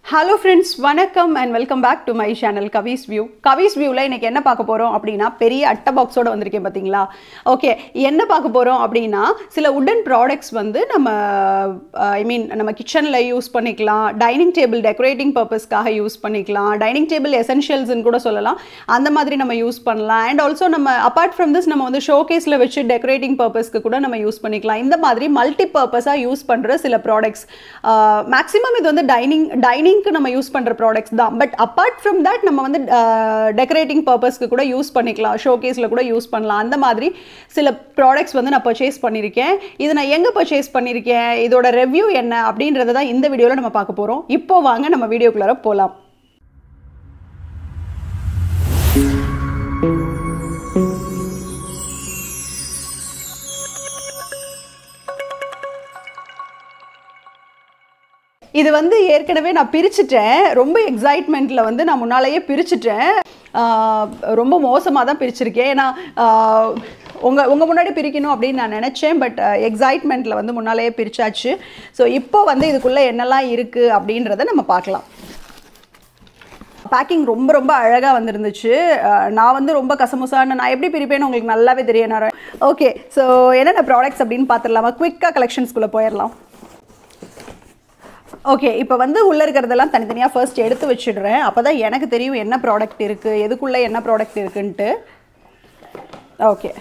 hello friends வணக்கம் and welcome back to my channel Kavi's view Kavi's வியூவில் இன்னைக்கு என்ன பார்க்க போகிறோம் அப்படின்னா பெரிய அட்டை பாக்ஸோட வந்திருக்கேன் பார்த்தீங்களா ஓகே என்ன பார்க்க போகிறோம் அப்படின்னா சில உடன் ப்ராடக்ட்ஸ் வந்து நம்ம ஐ மீன் நம்ம கிச்சனில் யூஸ் பண்ணிக்கலாம் டைனிங் டேபிள் டெக்கரேட்டிங் பர்பஸ்க்காக யூஸ் பண்ணிக்கலாம் டைனிங் டேபிள் எசென்ஷியல்ஸ்னு கூட சொல்லலாம் அந்த மாதிரி நம்ம யூஸ் பண்ணலாம் அண்ட் ஆல்சோ நம்ம அப்பார்ட் ஃப்ரம் திஸ் நம்ம வந்து ஷோகேஸில் வச்சு டெக்கரேட்டிங் பர்பஸ்க்கு கூட நம்ம யூஸ் பண்ணிக்கலாம் இந்த மாதிரி மல்டி பர்பஸாக யூஸ் பண்ணுற சில ப்ராடக்ட்ஸ் மேக்ஸிமம் இது வந்து டைனிங் டைனிங்க்கு நம்ம யூஸ் பண்ணுற ப்ராடக்ட்ஸ் தான் பட் அப்பார்ட் ஃப்ரம் தட் நம்ம வந்து டெக்கரேட்டிங் பர்பஸ்க்கு கூட யூஸ் பண்ணிக்கலாம் ஷோகேஸில் கூட யூஸ் பண்ணலாம் அந்த மாதிரி சில ப்ராடக்ட்ஸ் வந்து நான் பர்ச்சேஸ் பண்ணியிருக்கேன் இது நான் எங்கே பர்ச்சேஸ் பண்ணியிருக்கேன் இதோட ரெவ்யூ என்ன அப்படின்றத தான் இந்த வீடியோவில் நம்ம பார்க்க போகிறோம் இப்போ வாங்க நம்ம வீடியோக்குள்ளார போகலாம் இது வந்து ஏற்கனவே நான் பிரிச்சுட்டேன் ரொம்ப எக்ஸைட்மெண்ட்டில் வந்து நான் முன்னாலேயே பிரிச்சுட்டேன் ஆஹ் ரொம்ப மோசமாக தான் பிரிச்சிருக்கேன் ஏன்னா ஆஹ் உங்கள் உங்கள் முன்னாடி பிரிக்கணும் அப்படின்னு நான் நினச்சேன் பட் எக்ஸைட்மெண்ட்டில் வந்து முன்னாலேயே பிரிச்சாச்சு ஸோ இப்போ வந்து இதுக்குள்ளே என்னெல்லாம் இருக்குது அப்படின்றத நம்ம பார்க்கலாம் பேக்கிங் ரொம்ப ரொம்ப அழகாக வந்துருந்துச்சு அஹ் நான் வந்து ரொம்ப கசமுசான்னு நான் எப்படி பிரிப்பேன்னு உங்களுக்கு நல்லாவே தெரியும் நான் ஓகே ஸோ என்னென்ன ப்ராடக்ட்ஸ் அப்படின்னு பார்த்துடலாமா குவிக்காக கலெக்ஷன்ஸ்குள்ளே போயிடலாம் ஓகே இப்போ வந்து உள்ளே இருக்கிறதெல்லாம் தனித்தனியாக ஃபர்ஸ்ட் எடுத்து வச்சிடுறேன் அப்போ தான் எனக்கு தெரியும் என்ன ப்ராடக்ட் இருக்குது எதுக்குள்ளே என்ன ப்ராடக்ட் இருக்குன்ட்டு ஓகே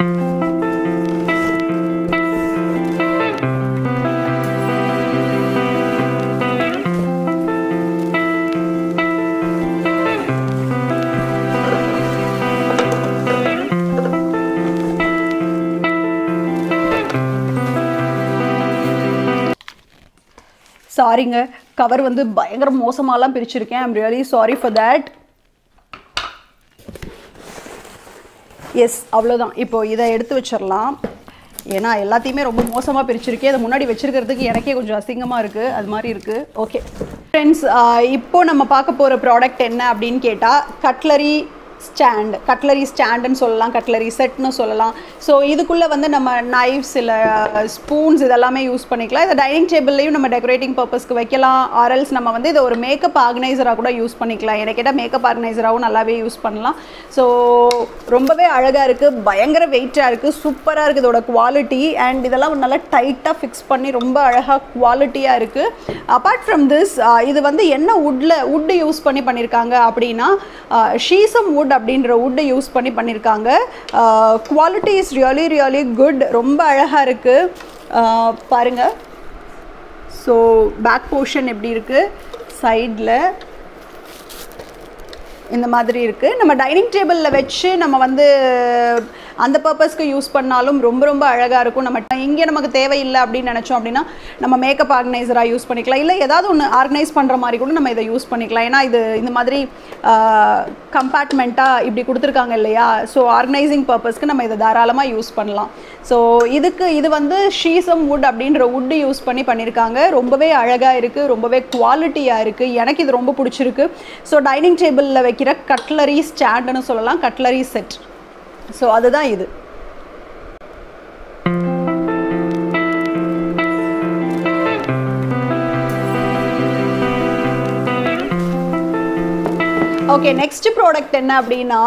சாரிங்க கவர் வந்து பயங்கர மோசமாலாம் பிரிச்சிருக்கேன் I'm really sorry for that எஸ் அவ்வளோதான் இப்போ இதை எடுத்து வச்சிடலாம் ஏன்னா எல்லாத்தையுமே ரொம்ப மோசமாக பிரிச்சிருக்கேன் அதை முன்னாடி வச்சிருக்கிறதுக்கு எனக்கே கொஞ்சம் அசிங்கமாக இருக்குது அது மாதிரி இருக்குது ஓகே ஃப்ரெண்ட்ஸ் இப்போ நம்ம பார்க்க போகிற ப்ராடக்ட் என்ன அப்படின்னு கேட்டால் கட்லரி ஸ்டாண்ட் கட்லரி ஸ்டாண்டுன்னு சொல்லலாம் கட்லரி செட்னு சொல்லலாம் ஸோ இதுக்குள்ளே வந்து நம்ம நைஃப்ஸ் இல்லை ஸ்பூன்ஸ் இதெல்லாமே யூஸ் பண்ணிக்கலாம் இதை டைனிங் டேபிள்லையும் நம்ம டெக்கரேட்டிங் பர்பஸ்க்கு வைக்கலாம் ஆரல்ஸ் நம்ம வந்து இதை ஒரு மேக்கப் ஆர்கனைசராக கூட யூஸ் பண்ணிக்கலாம் எனக்கு கேட்டால் மேக்கப் ஆர்கனைசராகவும் நல்லாவே யூஸ் பண்ணலாம் ஸோ ரொம்பவே அழகாக இருக்குது பயங்கர வெயிட்டாக இருக்குது சூப்பராக இருக்குது இதோட குவாலிட்டி அண்ட் இதெல்லாம் நல்லா டைட்டாக ஃபிக்ஸ் பண்ணி ரொம்ப அழகாக குவாலிட்டியாக இருக்குது அப்பார்ட் ஃப்ரம் திஸ் இது வந்து என்ன வுட்டில் வுட்டு யூஸ் பண்ணி பண்ணியிருக்காங்க அப்படின்னா ஷீசம் வுட் அப்படின்ற வுட்டை யூஸ் பண்ணி பண்ணியிருக்காங்க quality is really really good ரொம்ப அழகாக இருக்குது பாருங்கள் ஸோ பேக் போர்ஷன் எப்படி இருக்குது சைடில் இந்த மாதிரி இருக்குது நம்ம டைனிங் டேபிளில் வச்சு நம்ம வந்து அந்த பர்பஸ்க்கு யூஸ் பண்ணாலும் ரொம்ப ரொம்ப அழகாக இருக்கும் நம்ம இங்கே நமக்கு தேவையில்லை அப்படின்னு நினச்சோம் அப்படின்னா நம்ம மேக்கப் ஆர்கனைசராக யூஸ் பண்ணிக்கலாம் இல்லை ஏதாவது ஒன்று ஆர்கனைஸ் பண்ணுற மாதிரி கூட நம்ம இதை யூஸ் பண்ணிக்கலாம் ஏன்னா இது இந்த மாதிரி கம்பார்ட்மெண்ட்டாக இப்படி கொடுத்துருக்காங்க இல்லையா ஸோ ஆர்கனைசிங் பர்பஸ்க்கு நம்ம இதை தாராளமாக யூஸ் பண்ணலாம் ஸோ இதுக்கு இது வந்து ஷீசம் வுட் அப்படின்ற வுட்டு யூஸ் பண்ணி பண்ணியிருக்காங்க ரொம்பவே அழகாக இருக்குது ரொம்பவே குவாலிட்டியாக இருக்குது எனக்கு இது ரொம்ப பிடிச்சிருக்கு ஸோ டைனிங் டேபிளில் வைக்கிற கட்லரி ஸ்டாண்டுன்னு சொல்லலாம் கட்லரி செட் ஸோ அதுதான் இது ஓகே நெக்ஸ்ட் ப்ராடக்ட் என்ன அப்படின்னா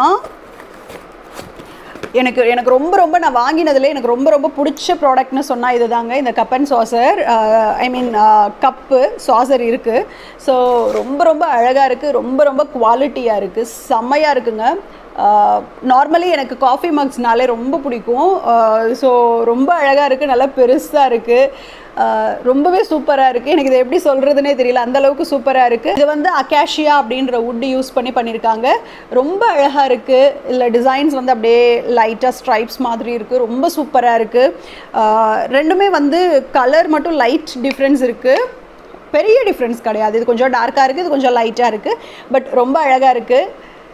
எனக்கு எனக்கு ரொம்ப ரொம்ப நான் வாங்கினதுல எனக்கு ரொம்ப ரொம்ப பிடிச்ச ப்ராடக்ட்னு சொன்னால் இது தாங்க இந்த cup and saucer I mean cup saucer இருக்குது ஸோ ரொம்ப ரொம்ப அழகாக இருக்குது ரொம்ப ரொம்ப குவாலிட்டியாக இருக்குது செம்மையாக இருக்குங்க நார்மலி எனக்கு காஃபி மக்ஸ்னாலே ரொம்ப பிடிக்கும் ஸோ ரொம்ப அழகாக இருக்குது நல்லா பெருசாக இருக்குது ரொம்பவே சூப்பராக இருக்குது எனக்கு இதை எப்படி சொல்கிறதுனே தெரியல அந்தளவுக்கு சூப்பராக இருக்குது இது வந்து அக்காஷியா அப்படின்ற வுட் யூஸ் பண்ணி பண்ணியிருக்காங்க ரொம்ப அழகாக இருக்குது இல்லை டிசைன்ஸ் வந்து அப்படியே லைட்டாக ஸ்ட்ரைப்ஸ் மாதிரி இருக்குது ரொம்ப சூப்பராக இருக்குது ரெண்டுமே வந்து கலர் மட்டும் லைட் டிஃப்ரென்ஸ் இருக்குது பெரிய டிஃப்ரென்ஸ் கிடையாது இது கொஞ்சம் டார்க்காக இருக்குது இது கொஞ்சம் லைட்டாக இருக்குது பட் ரொம்ப அழகாக இருக்குது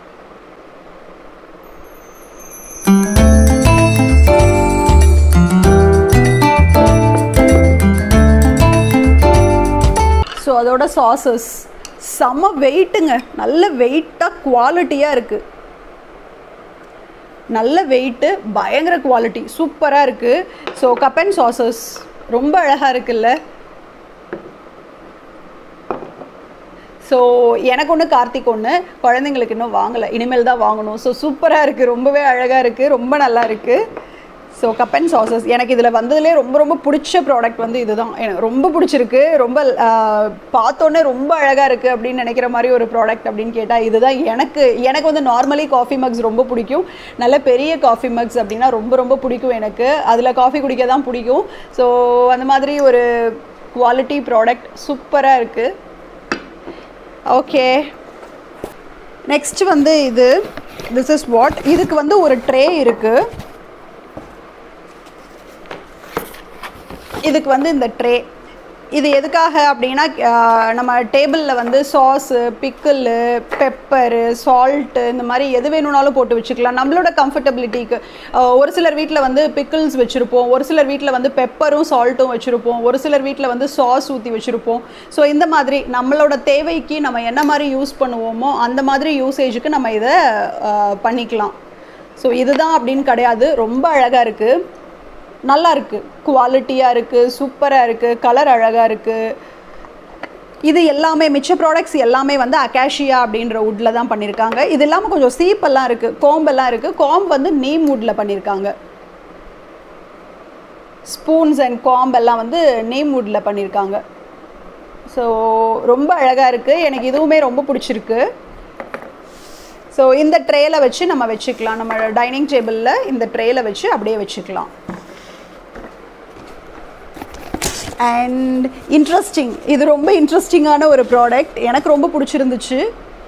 ஸோ அதோட சாசஸ் செம்ம வெயிட்டுங்க நல்ல வெயிட்டாக குவாலிட்டியாக இருக்குது நல்ல வெயிட்டு பயங்கர குவாலிட்டி சூப்பராக இருக்குது ஸோ கப் அண்ட் சாசஸ் ரொம்ப அழகாக இருக்குல்ல ஸோ எனக்கு ஒன்று கார்த்திக் ஒன்று குழந்தைங்களுக்கு இன்னும் வாங்கலை இனிமேல் தான் வாங்கணும் ஸோ சூப்பராக இருக்குது ரொம்பவே அழகாக இருக்குது ரொம்ப நல்லா இருக்குது ஸோ கப் அண்ட் சாசஸ் எனக்கு இதில் வந்ததுலேயே ரொம்ப ரொம்ப பிடிச்ச ப்ராடக்ட் வந்து இதுதான் எனக்கு ரொம்ப பிடிச்சிருக்கு ரொம்ப ஆஹ், பார்த்தோன்னே ரொம்ப அழகாக இருக்குது அப்படின்னு நினைக்கிற மாதிரி ஒரு ப்ராடக்ட் அப்படின்னு கேட்டால் இதுதான் எனக்கு எனக்கு வந்து நார்மலி காஃபி மக்ஸ் ரொம்ப பிடிக்கும் நல்ல பெரிய காஃபி மக்ஸ் அப்படின்னா ரொம்ப ரொம்ப பிடிக்கும் எனக்கு அதில் காஃபி குடிக்க தான் பிடிக்கும் ஸோ அந்த மாதிரி ஒரு குவாலிட்டி ப்ராடக்ட் சூப்பராக இருக்குது ஓகே நெக்ஸ்ட் வந்து இது திஸ் இஸ் வாட் இதுக்கு வந்து ஒரு ட்ரே இருக்குது இதுக்கு வந்து இந்த ட்ரே இது எதுக்காக அப்படின்னா ஆஹ், நம்ம டேபிளில் வந்து சாஸு பிக்கிளு பெப்பரு சால்ட்டு இந்த மாதிரி எது வேணும்னாலும் போட்டு வச்சுக்கலாம் நம்மளோட கம்ஃபர்டபிலிட்டிக்கு ஒரு சிலர் வீட்டில் வந்து பிக்கிள்ஸ் வச்சுருப்போம் ஒரு சிலர் வீட்டில் வந்து பெப்பரும் சால்ட்டும் வச்சுருப்போம் ஒரு சிலர் வீட்டில் வந்து சாஸ் ஊற்றி வச்சுருப்போம் ஸோ இந்த மாதிரி நம்மளோட தேவைக்கு நம்ம என்ன மாதிரி யூஸ் பண்ணுவோமோ அந்த மாதிரி யூசேஜுக்கு நம்ம இதை ஆஹ், பண்ணிக்கலாம் ஸோ இதுதான் அப்படின்னு கிடையாது ரொம்ப அழகாக இருக்குது நல்லா இருக்குது குவாலிட்டியாக இருக்குது சூப்பராக இருக்குது கலர் அழகாக இருக்குது இது எல்லாமே மிச்ச ப்ராடக்ட்ஸ் எல்லாமே வந்து அகாஷியா அப்படின்ற வுட்டில் தான் பண்ணியிருக்காங்க இது இல்லாமல் கொஞ்சம் சீப்பெல்லாம் இருக்குது கோம்பெல்லாம் இருக்குது கோம்ப் வந்து நீம் வுட்டில் பண்ணியிருக்காங்க ஸ்பூன்ஸ் அண்ட் காம்ப் எல்லாம் வந்து நேம் வுட்டில் பண்ணியிருக்காங்க ஸோ ரொம்ப அழகாக இருக்குது எனக்கு இதுவுமே ரொம்ப பிடிச்சிருக்கு ஸோ இந்த ட்ரேயில் வச்சு நம்ம வச்சுக்கலாம் நம்ம டைனிங் டேபிளில் இந்த ட்ரேயில் வச்சு அப்படியே வச்சுக்கலாம் அண்ட் இன்ட்ரெஸ்டிங் இது ரொம்ப இன்ட்ரெஸ்டிங்கான ஒரு ப்ராடக்ட் எனக்கு ரொம்ப பிடிச்சிருந்துச்சு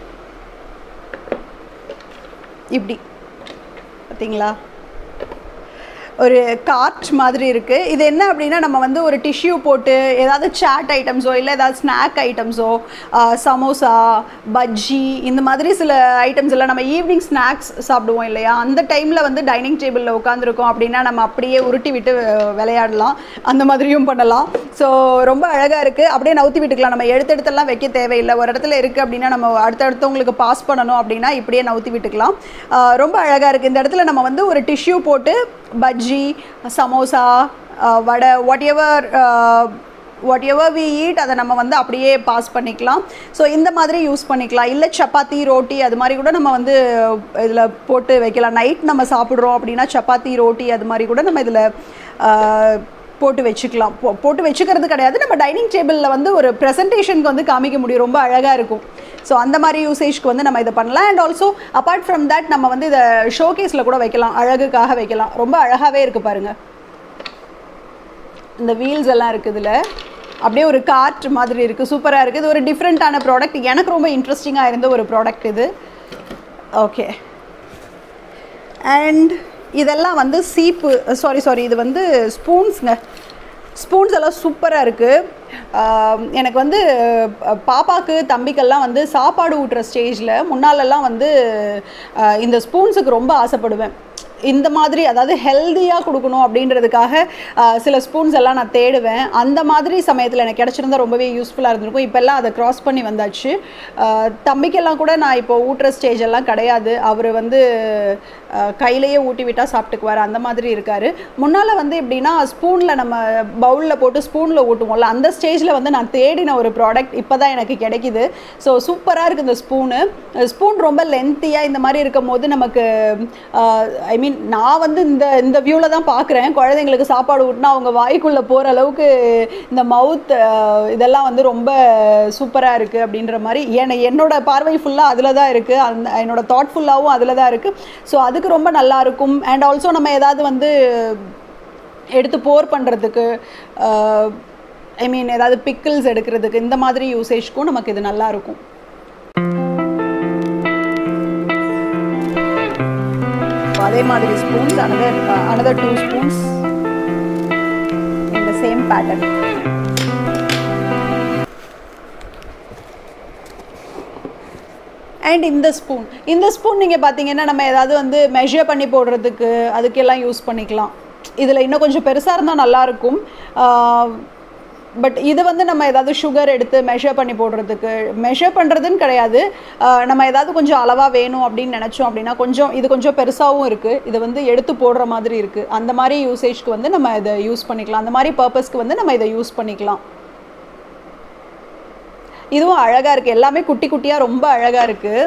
இப்படி பார்த்தீங்களா ஒரு கார்ட் மாதிரி இருக்குது இது என்ன அப்படின்னா நம்ம வந்து ஒரு டிஷ்யூ போட்டு ஏதாவது சாட் ஐட்டம்ஸோ இல்லை ஏதாவது ஸ்நாக் ஐட்டம்ஸோ சமோசா பஜ்ஜி இந்த மாதிரி சில ஐட்டம்ஸ் எல்லாம் நம்ம ஈவினிங் ஸ்நாக்ஸ் சாப்பிடுவோம் இல்லையா அந்த டைமில் வந்து டைனிங் டேபிளில் உட்காந்துருக்கோம் அப்படின்னா நம்ம அப்படியே உருட்டி விட்டு அஹ், விளையாடலாம் அந்த மாதிரியும் பண்ணலாம் ஸோ ரொம்ப அழகாக இருக்குது அப்படியே நவுத்தி விட்டுக்கலாம் நம்ம எடுத்து எடுத்தெல்லாம் வைக்க தேவையில்லை ஒரு இடத்துல இருக்குது அப்படின்னா நம்ம அடுத்தடுத்தவங்களுக்கு பாஸ் பண்ணணும் அப்படின்னா இப்படியே நவுத்தி விட்டுக்கலாம் அஹ், ரொம்ப அழகாக இருக்குது இந்த இடத்துல நம்ம வந்து ஒரு டிஷ்யூ போட்டு bajji samosa ah, vada whatever whatever we eat அதை நம்ம வந்து அப்படியே பாஸ் பண்ணிக்கலாம் ஸோ இந்த மாதிரி யூஸ் பண்ணிக்கலாம் இல்லை சப்பாத்தி ரோட்டி அது மாதிரி கூட நம்ம வந்து இதில் போட்டு வைக்கலாம் நைட் நம்ம சாப்பிட்றோம் அப்படின்னா சப்பாத்தி ரோட்டி அது மாதிரி கூட நம்ம இதில் போட்டு வச்சுக்கலாம் போ போட்டு வச்சுக்கிறது கிடையாது நம்ம டைனிங் டேபிளில் வந்து ஒரு ப்ரெசன்டேஷனுக்கு வந்து காமிக்க முடியும் ரொம்ப அழகாக இருக்கும் ஸோ அந்த மாதிரி யூசேஜ்க்கு வந்து நம்ம இதை பண்ணலாம் and also apart from that நம்ம வந்து இதை ஷோகேஸில் கூட வைக்கலாம் அழகுக்காக வைக்கலாம் ரொம்ப அழகாகவே இருக்குது பாருங்கள் இந்த வீல்ஸ் எல்லாம் இருக்குது இதில் அப்படியே ஒரு கார்ட் மாதிரி இருக்குது சூப்பராக இருக்குது இது ஒரு டிஃப்ரெண்ட்டான ப்ராடக்ட் எனக்கு ரொம்ப இன்ட்ரெஸ்டிங்காக இருந்த ஒரு ப்ராடக்ட் இது ஓகே அண்ட் இதெல்லாம் வந்து சீப்பு சாரி சாரி இது வந்து ஸ்பூன்ஸுங்க ஸ்பூன்ஸ் எல்லாம் சூப்பராக இருக்குது எனக்கு வந்து அஹ், பாப்பாக்கு தம்பிக்கெல்லாம் வந்து சாப்பாடு ஊட்டுற ஸ்டேஜில் முன்னாலெல்லாம் வந்து அஹ், இந்த ஸ்பூன்ஸுக்கு ரொம்ப ஆசைப்படுவேன் இந்த மாதிரி அதாவது ஹெல்த்தியாக கொடுக்கணும் அப்படின்றதுக்காக அஹ், சில ஸ்பூன்ஸ் எல்லாம் நான் தேடுவேன் அந்த மாதிரி சமயத்தில் எனக்கு கிடச்சிருந்தா ரொம்பவே யூஸ்ஃபுல்லாக இருந்திருக்கும் இப்போல்லாம் அதை க்ராஸ் பண்ணி வந்தாச்சு அஹ், தம்பிக்கெல்லாம் கூட நான் இப்போ ஊட்டுற ஸ்டேஜ் எல்லாம் கிடையாது அவர் வந்து அஹ், கையிலேயே ஊட்டி விட்டால் சாப்பிட்டுக்குவார் அந்த மாதிரி இருக்கார் முன்னால் வந்து எப்படின்னா ஸ்பூனில் நம்ம பவுலில் போட்டு ஸ்பூனில் ஊட்டுவோம்ல அந்த ஸ்டேஜில் வந்து நான் தேடின ஒரு ப்ராடக்ட் இப்போ தான் எனக்கு கிடைக்குது ஸோ சூப்பராக இருக்குது இந்த ஸ்பூனு ஸ்பூன் ரொம்ப லென்த்தியாக இந்த மாதிரி இருக்கும் போது நமக்கு ஐ மீன் நான் வந்து இந்த இந்த வியூவில் தான் பார்க்குறேன் குழந்தைங்களுக்கு சாப்பாடு ஊட்டினா அவங்க வாய்க்குள்ளே போகிற அளவுக்கு இந்த மவுத் இதெல்லாம் வந்து ரொம்ப சூப்பராக இருக்குது அப்படின்ற மாதிரி என என்னோட பார்வை ஃபுல்லாக அதில் தான் இருக்குது அந்த என்னோட தாட் ஃபுல்லாகவும் அதில் தான் இருக்குது ஸோ அதுக்கு ரொம்ப நல்லா இருக்கும் அண்ட் ஆல்சோ நம்ம ஏதாவது வந்து எடுத்து போர் பண்ணுறதுக்கு ஐ மீன் ஏதாவது பிக்கிள்ஸ் எடுக்கிறதுக்கு இந்த மாதிரி யூசேஜ்க்கும் நமக்கு இது நல்லா இருக்கும் அதே மாதிரி spoons another another two spoons இந்த சேம் பேட்டர்ன் அண்ட் இந்த ஸ்பூன் இந்த ஸ்பூன் நீங்கள் பார்த்தீங்கன்னா நம்ம ஏதாவது வந்து மெஷர் பண்ணி போடுறதுக்கு அதுக்கெல்லாம் யூஸ் பண்ணிக்கலாம் இதில் இன்னும் கொஞ்சம் பெருசாக இருந்தால் நல்லாயிருக்கும் பட் இது வந்து நம்ம ஏதாவது சுகர் எடுத்து மெஷர் பண்ணி போடுறதுக்கு மெஷர் பண்ணுறதுன்னு கிடையாது ஆஹ் நம்ம ஏதாவது கொஞ்சம் அளவாக வேணும் அப்படின்னு நினச்சோம் அப்படின்னா கொஞ்சம் இது கொஞ்சம் பெருசாகவும் இருக்குது இது வந்து எடுத்து போடுற மாதிரி இருக்குது அந்த மாதிரி யூசேஜ்க்கு வந்து நம்ம இதை யூஸ் பண்ணிக்கலாம் அந்த மாதிரி பர்பஸ்க்கு வந்து நம்ம இதை யூஸ் பண்ணிக்கலாம் இதுவும் அழகாக இருக்குது எல்லாமே குட்டி குட்டியாக ரொம்ப அழகாக இருக்குது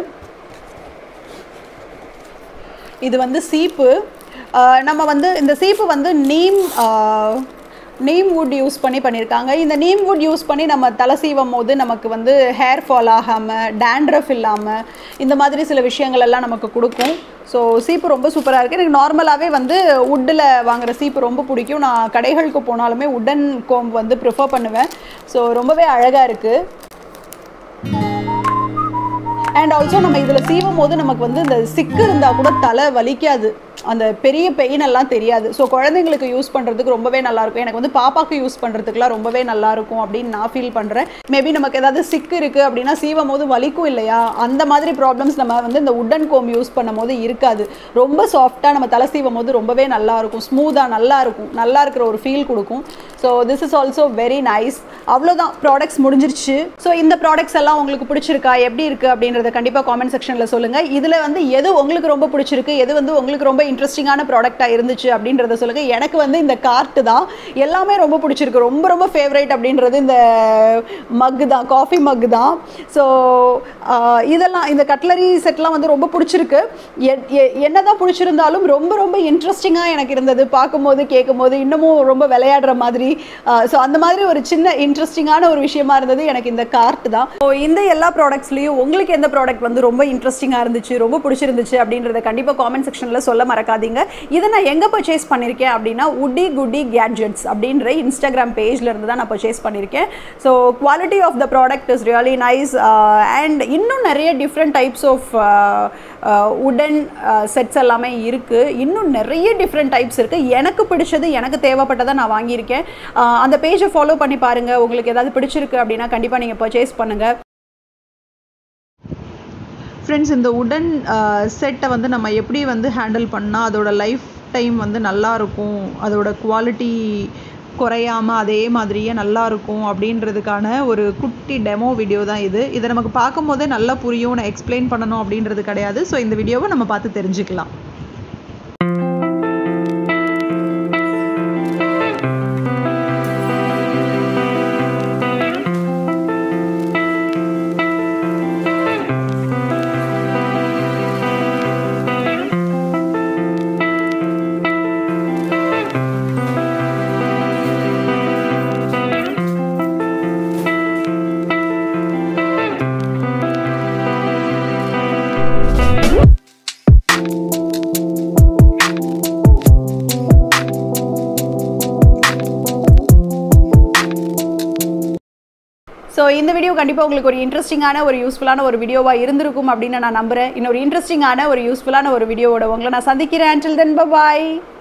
இது வந்து சீப்பு ஆஹ் நம்ம வந்து இந்த சீப்பு வந்து neem ah, neem wood use பண்ணி பண்ணியிருக்காங்க இந்த நீம் வுட் யூஸ் பண்ணி நம்ம தலை சீவும் போது நமக்கு வந்து ஹேர் ஃபால் ஆகாமல் டேண்ட்ரஃப் இல்லாமல் இந்த மாதிரி சில விஷயங்கள் எல்லாம் நமக்கு கொடுக்கும் ஸோ சீப்பு ரொம்ப சூப்பராக இருக்குது எனக்கு நார்மலாகவே வந்து வுட்டில் வாங்குற சீப்பு ரொம்ப பிடிக்கும் நான் கடைகளுக்கு போனாலுமே உடன் கோம்பு வந்து ப்ரிஃபர் பண்ணுவேன் ஸோ ரொம்பவே அழகாக இருக்குது அண்ட் ஆல்சோ நம்ம இதில் சீவும் போது நமக்கு வந்து இந்த சிக்கு இருந்தால் கூட தலை வலிக்காது அந்த பெரிய பெயின் எல்லாம் தெரியாது ஸோ குழந்தைங்களுக்கு யூஸ் பண்ணுறதுக்கு ரொம்பவே நல்லாயிருக்கும் எனக்கு வந்து பாப்பாக்கு யூஸ் பண்ணுறதுக்குலாம் ரொம்பவே நல்லாயிருக்கும் அப்படின்னு நான் ஃபீல் பண்ணுறேன் மேபி நமக்கு ஏதாவது சிக்கு இருக்குது அப்படின்னா சீவும் போது வலிக்கும் இல்லையா அந்த மாதிரி ப்ராப்ளம்ஸ் நம்ம வந்து இந்த உட்டன் கோம் யூஸ் பண்ணும் போது இருக்காது ரொம்ப சாஃப்டாக நம்ம தலை சீவும் போது ரொம்பவே நல்லா இருக்கும் ஸ்மூத்தாக நல்லா இருக்கும் நல்லா இருக்கிற ஒரு ஃபீல் கொடுக்கும் so this is also very nice அவ்வளோதான் ப்ராடக்ட்ஸ் முடிஞ்சிருச்சு ஸோ இந்த ப்ராடக்ட்ஸ் எல்லாம் உங்களுக்கு பிடிச்சிருக்கா எப்படி இருக்குது அப்படின்றத கண்டிப்பாக காமெண்ட் செக்ஷனில் சொல்லுங்கள் இதில் வந்து எது உங்களுக்கு ரொம்ப பிடிச்சிருக்கு எது வந்து உங்களுக்கு ரொம்ப இன்ட்ரெஸ்டிங்கான ப்ராடக்டாக இருந்துச்சு அப்படின்றத சொல்லுங்கள் எனக்கு வந்து இந்த கார்ட்டு தான் எல்லாமே ரொம்ப பிடிச்சிருக்கு ரொம்ப ரொம்ப ஃபேவரேட் அப்படின்றது இந்த மக்கு தான் காஃபி மக்கு தான் ஸோ இதெல்லாம் இந்த கட்லரி செட்லாம் வந்து ரொம்ப பிடிச்சிருக்கு எ- எ- என்னதான் பிடிச்சிருந்தாலும் ரொம்ப ரொம்ப இன்ட்ரெஸ்டிங்காக எனக்கு இருந்தது பார்க்கும்போது கேட்கும்போது இன்னமும் ரொம்ப விளையாடுற மாதிரி ஸோ அந்த மாதிரி ஒரு சின்ன இன்ட்ரெஸ்டிங்கான ஒரு விஷயமா இருந்தது எனக்கு இந்த கார்ட் தான் ஸோ இந்த எல்லா ப்ராடக்ட்ஸ்லையும் உங்களுக்கு எந்த ப்ராடக்ட் வந்து ரொம்ப இன்ட்ரெஸ்டிங்காக இருந்துச்சு ரொம்ப பிடிச்சிருந்துச்சு அப்படின்றத கண்டிப்பாக காமெண்ட் செக்ஷனில் சொல்ல மறக்காதீங்க இதை நான் எங்கே பர்ச்சேஸ் பண்ணியிருக்கேன் அப்படின்னா உட்டி குட்டி கேட்ஜெட்ஸ் அப்படின்ற இன்ஸ்டாகிராம் பேஜ்ல இருந்து தான் நான் பர்ச்சேஸ் பண்ணியிருக்கேன் so quality of the product is really nice and இன்னும் நிறைய different types of wooden sets எல்லாமே இருக்குது இன்னும் நிறைய டிஃப்ரெண்ட் டைப்ஸ் இருக்குது எனக்கு பிடிச்சது எனக்கு தேவைப்பட்டதை நான் வாங்கியிருக்கேன் ஆஹ் அந்த பேஜை ஃபாலோ பண்ணி பாருங்கள் உங்களுக்கு ஏதாவது பிடிச்சிருக்கு அப்படின்னா கண்டிப்பாக நீங்கள் பர்ச்சேஸ் பண்ணுங்கள் ஃப்ரெண்ட்ஸ் இந்த உடன் செட்டை வந்து நம்ம எப்படி வந்து ஹேண்டில் பண்ணால் அதோட லைஃப் டைம் வந்து நல்லா இருக்கும் அதோட குவாலிட்டி குறையாம அதே மாதிரியே நல்லா இருக்கும் அப்படின்றதுக்கான ஒரு குட்டி டெமோ வீடியோ தான் இது இதை நமக்கு பார்க்கும்போதே நல்லா புரியும் நான் எக்ஸ்பிளைன் பண்ணணும் அப்படின்றது கிடையாது ஸோ இந்த வீடியோவை நம்ம பார்த்து தெரிஞ்சுக்கலாம் ஸோ இந்த வீடியோ கண்டிப்பாக உங்களுக்கு ஒரு இன்ட்ரெஸ்டிங்கான ஒரு யூஸ்ஃபுல்லான ஒரு வீடியோவாக இருந்திருக்கும் அப்படின்னு நான் நம்புகிறேன் இன்னொரு இன்ட்ரெஸ்டிங்கான ஒரு யூஸ்ஃபுல்லான ஒரு வீடியோவோட உங்களை நான் சந்திக்கிறேன் until then bye bye